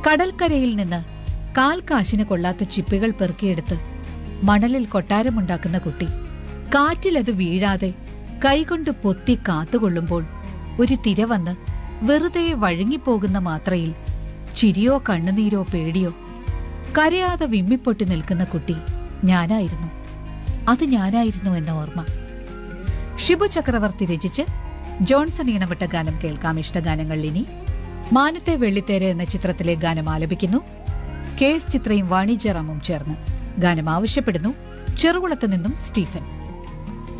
കടൽക്കരയിൽ നിന്ന് കാൽ കാശിന് കൊള്ളാത്ത ചിപ്പികൾ പെറുക്കിയെടുത്ത് മണലിൽ കൊട്ടാരമുണ്ടാക്കുന്ന കുട്ടി കാറ്റിലത് വീഴാതെ കൈകൊണ്ട് പൊത്തി കാത്തുകൊള്ളുമ്പോൾ ഒരു തിര വന്ന് വെറുതെ വഴുങ്ങിപ്പോകുന്ന മാത്രയിൽ ചിരിയോ കണ്ണുനീരോ പേടിയോ കരയാതെ വിമ്മിപ്പൊട്ടി നിൽക്കുന്ന കുട്ടി ഞാനായിരുന്നു അത് ഞാനായിരുന്നു എന്ന ഓർമ്മ ഷിബു ചക്രവർത്തി രചിച്ച് ജോൺസൺ ഈണമിട്ട ഗാനം കേൾക്കാം ഇഷ്ടഗാനങ്ങളിൽ ഇനി മാനത്തെ വെള്ളിത്തേര് എന്ന ചിത്രത്തിലെ ഗാനം ആലപിക്കുന്നു കെ എസ് ചിത്രയും വാണിജ്യറാമും ചേർന്ന് ഗാനം ആവശ്യപ്പെടുന്നു ചെറുകുളത്ത് നിന്നും സ്റ്റീഫൻ